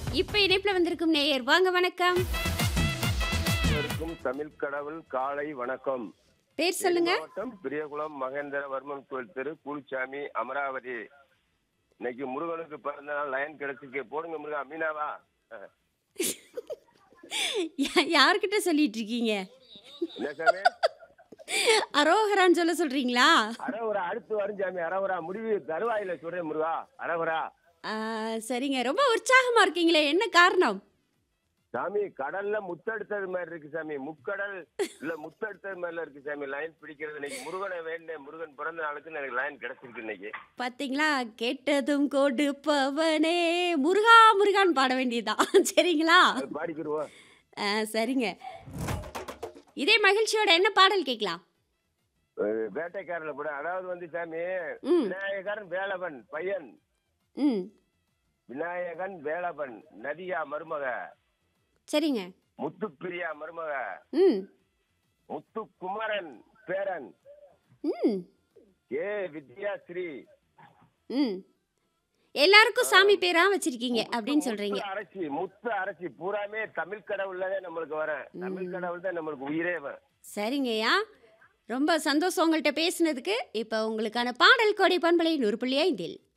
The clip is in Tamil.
இப்ப இணைப்புல வந்திருக்கும் நேயர் வாங்க வணக்கம் அனைவருக்கும் தமிழ் கடவுள் காலை வணக்கம் பேர் சொல்லுங்க மாவட்டம் பிரியகுளம் மகேந்திரவர்மன் கோயில் தெரு குளிச்சாமி அமராவதி இன்னைக்கு முருகனுக்கு பிறந்த நாள் லைன் கிடைச்சிருக்கு போடுங்க முருகா மீனாவா அஹ், யா- யார்கிட்ட சொல்லிட்டு இருக்கீங்க என்ன சாமி அரோகரான்னு சொல்ல சொல்றீங்களா அரவரா அடுத்து வரும் சாமி அரவரா முடிவு தருவாயில சொல்றேன் முருகா அரவரா ஆ, சரிங்க ரொம்ப உற்சாகமா இருக்கீங்களே என்ன காரணம் சாமி கடல்ல முத்தெடுத்தது மாதிரி இருக்கு சாமி முக்கடல் இல்ல முத்தெடுத்தது மாதிரில இருக்கு சாமி லைன் பிடிக்கிறது இன்னைக்கு முருகனை வேண்டேன் முருகன் பிறந்த நாளுக்கு எனக்கு லைன் கிடைச்சிருக்கு இன்னைக்கு பாத்தீங்களா கேட்டதும் கொடுப்பவனே முருகா முருகான்னு பாட வேண்டியதுதான் சரிங்களா அது பாடிக்கிடுவோம் ஆ, சரிங்க இதே மகிழ்ச்சியோட என்ன பாடல் கேட்கலாம் அஹ், வேட்டைக்காரல கூட அதாவது வந்து சாமி ம். விநாயகன் வேலவன் பையன் ம் விநாயகன் வேலவன் நதியா மருமக சரிங்க முத்துப்பிரியா மருமக ம் முத்து குமரன் பேரன் ம் ஏ வித்யாஸ்ரீ ம் எல்லாருக்கும் சாமி பேரா வச்சிருக்கீங்க அப்படின்னு சொல்றீங்க முத்து அரசி முத்து அரசி பூராமே தமிழ் கடவுள்லதான் நம்மளுக்கு வர தமிழ் கடவுள் தான் நம்மளுக்கு உயிரே வரும் சரிங்கய்யா ரொம்ப சந்தோஷம் உங்கள்கிட்ட பேசினதுக்கு இப்போ உங்களுக்கான பாடல் கோடை பண்பலை நூறு புள்ளி ஐந்தில்